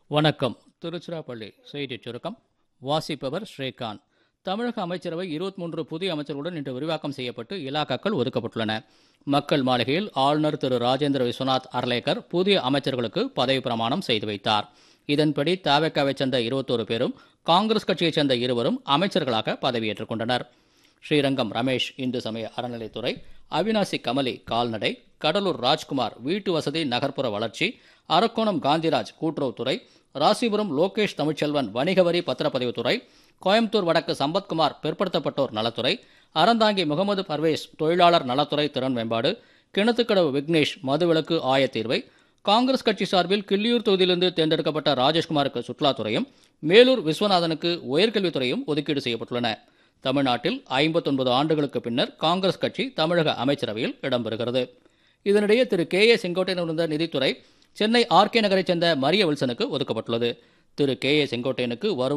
வணக்கம் திருச்சிராப்பள்ளி செய்திச் சுருக்கம் வாசிப்பவர் ஸ்ரீகாந்த் தமிழக அமைச்சரவை இருபத்தி மூன்று புதிய அமைச்சர்களுடன் இன்று விரிவாக்கம் செய்யப்பட்டு இலாக்காக்கள் ஒதுக்கப்பட்டுள்ளன மக்கள் மாளிகையில் ஆளுநர் திரு ராஜேந்திர விஸ்வநாத் அர்லேக்கர் புதிய அமைச்சர்களுக்கு பதவி பிரமாணம் செய்து வைத்தார் இதன்படி தாவக்காவைச் சேர்ந்த இருபத்தோரு பேரும் காங்கிரஸ் கட்சியைச் சேர்ந்த இருவரும் அமைச்சர்களாக பதவியேற்றுக் கொண்டனர் ஸ்ரீரங்கம் ரமேஷ் இந்து சமய அறநிலைத்துறை அவினாசி கமலி கால்நடை கடலூர் ராஜ்குமார் வீட்டு வசதி நகர்ப்புற வளர்ச்சி அரக்கோணம் காந்திராஜ் கூட்டுறவுத்துறை ராசிபுரம் லோகேஷ் தமிழ்ச்செல்வன் வணிக வரி பத்திரப்பதிவுத்துறை கோயம்புத்தூர் வடக்கு சம்பத்குமார் பிற்படுத்தப்பட்டோர் நலத்துறை அறந்தாங்கி முகமது பர்வேஸ் தொழிலாளர் நலத்துறை திறன் மேம்பாடு கிணத்துக்கடவு விக்னேஷ் மதுவிலக்கு ஆயத்தீர்வை காங்கிரஸ் கட்சி சார்பில் கிள்ளியூர் தொகுதியிலிருந்து தேர்ந்தெடுக்கப்பட்ட ராஜேஷ்குமாருக்கு சுற்றுலாத்துறையும் மேலூர் விஸ்வநாதனுக்கு உயர்கல்வித்துறையும் ஒதுக்கீடு செய்யப்பட்டுள்ளன தமிழ்நாட்டில் ஐம்பத்தொன்பது ஆண்டுகளுக்கு பின்னர் காங்கிரஸ் கட்சி தமிழக அமைச்சரவையில் இடம்பெறுகிறது இதனிடையே திரு கே ஏ செங்கோட்டையன் இருந்த நிதித்துறை சென்னை ஆர்கே நகரைச் சேர்ந்த மரிய வில்சனுக்கு ஒதுக்கப்பட்டுள்ளது திரு கே ஏ செங்கோட்டையனுக்கு வருவாய்